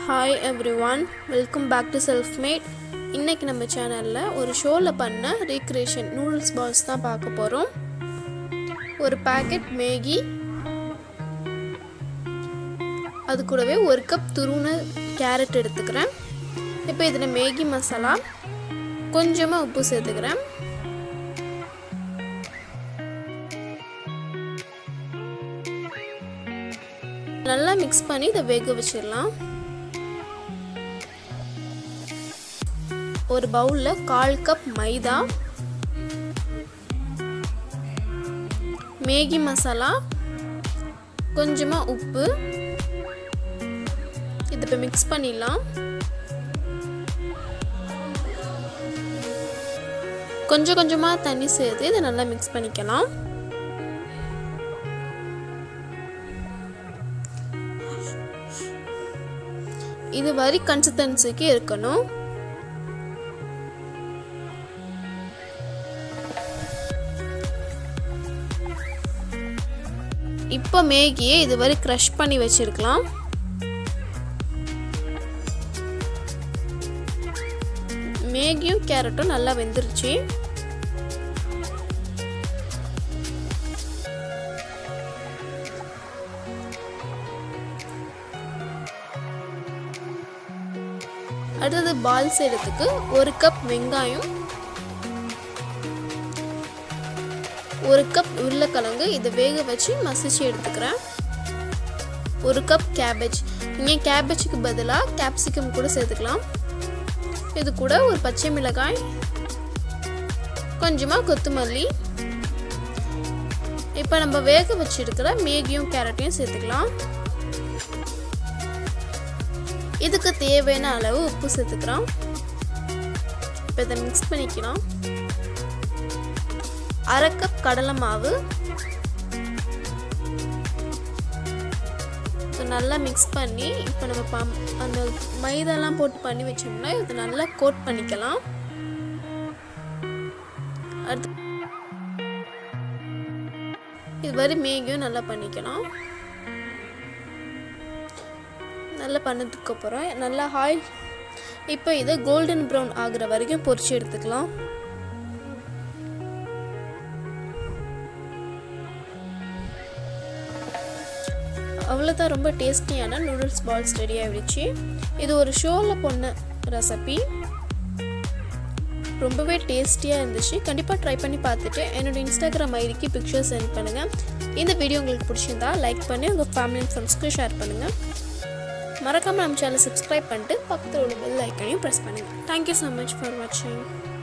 hi everyone welcome back to self made இன்றைக்கி நம்ம சேனலில் ஒரு ஷோவில் பண்ண ரீக்ரியேஷன் நூடுல்ஸ் பால்ஸ் தான் பார்க்க போகிறோம் ஒரு பேக்கெட் மேகி அது கூடவே ஒரு கப் துருவன கேரட் எடுத்துக்கிறேன் இப்போ இதில் மேகி மசாலா கொஞ்சமாக உப்பு சேர்த்துக்கிறேன் நல்லா மிக்ஸ் பண்ணி இதை வேக வச்சிடலாம் ஒரு பவுலில் கால் கப் மைதா மேகி மசாலா கொஞ்சமாக உப்பு இது இப்போ மிக்ஸ் பண்ணிடலாம் கொஞ்சம் கொஞ்சமாக தண்ணி சேர்த்து இதை நல்லா மிக்ஸ் பண்ணிக்கலாம் இது வரி கன்சிஸ்டன்சிக்கு இருக்கணும் இப்போ மேகியை இது வரை க்ரஷ் பண்ணி வச்சிருக்கலாம் மேகியும் கேரட்டும் நல்லா வெந்துருச்சு அடுத்தது பால் செய்யறதுக்கு ஒரு கப் வெங்காயம் ஒரு கப் உருளைக்கிழங்கு இதை வேக வச்சு மசிச்சு எடுத்துக்கிறேன் ஒரு கப் கேபேஜ் நீங்கள் கேபேஜுக்கு பதிலாக கேப்சிகம் கூட சேர்த்துக்கலாம் இது கூட ஒரு பச்சை மிளகாய் கொஞ்சமாக கொத்தமல்லி இப்போ நம்ம வேக வச்சுருக்கிற மேகியும் கேரட்டையும் சேர்த்துக்கலாம் இதுக்கு தேவையான அளவு உப்பு சேர்த்துக்கிறோம் இப்போ இதை மிக்ஸ் பண்ணிக்கலாம் அரை கப் கடலை மாவு நல்லா மிக்ஸ் பண்ணி இப்போ நம்ம பம் அந்த மைதாலாம் போட்டு பண்ணி வச்சோம்னா இது நல்லா கோட் பண்ணிக்கலாம் அடுத்து இது மாதிரி மேகியும் நல்லா பண்ணிக்கலாம் நல்லா பண்ணதுக்கு அப்புறம் நல்லா ஆயில் இப்போ இதை கோல்டன் ப்ரௌன் ஆகுற வரைக்கும் பொரிச்சு எடுத்துக்கலாம் அவ்வளோதான் ரொம்ப டேஸ்டியான நூடுல்ஸ் பால்ஸ் ரெடி ஆகிடுச்சு இது ஒரு ஷோவில் பொண்ண ரெசிபி ரொம்பவே டேஸ்டியாக இருந்துச்சு கண்டிப்பாக ட்ரை பண்ணி பார்த்துட்டு என்னோடய இன்ஸ்டாகிராம் ஐடிக்கு பிக்சர்ஸ் சென்ட் பண்ணுங்கள் இந்த வீடியோ உங்களுக்கு பிடிச்சிருந்தா லைக் பண்ணி உங்கள் ஃபேமிலி அண்ட் ஃப்ரெண்ட்ஸ்க்கு ஷேர் பண்ணுங்கள் மறக்காமல் நம்ம சேனல் சப்ஸ்கிரைப் பண்ணிட்டு பக்கத்தில் உள்ள பெல் ஐக்கனையும் ப்ரெஸ் பண்ணுங்கள் தேங்க்யூ ஸோ மச் ஃபார் வாட்சிங்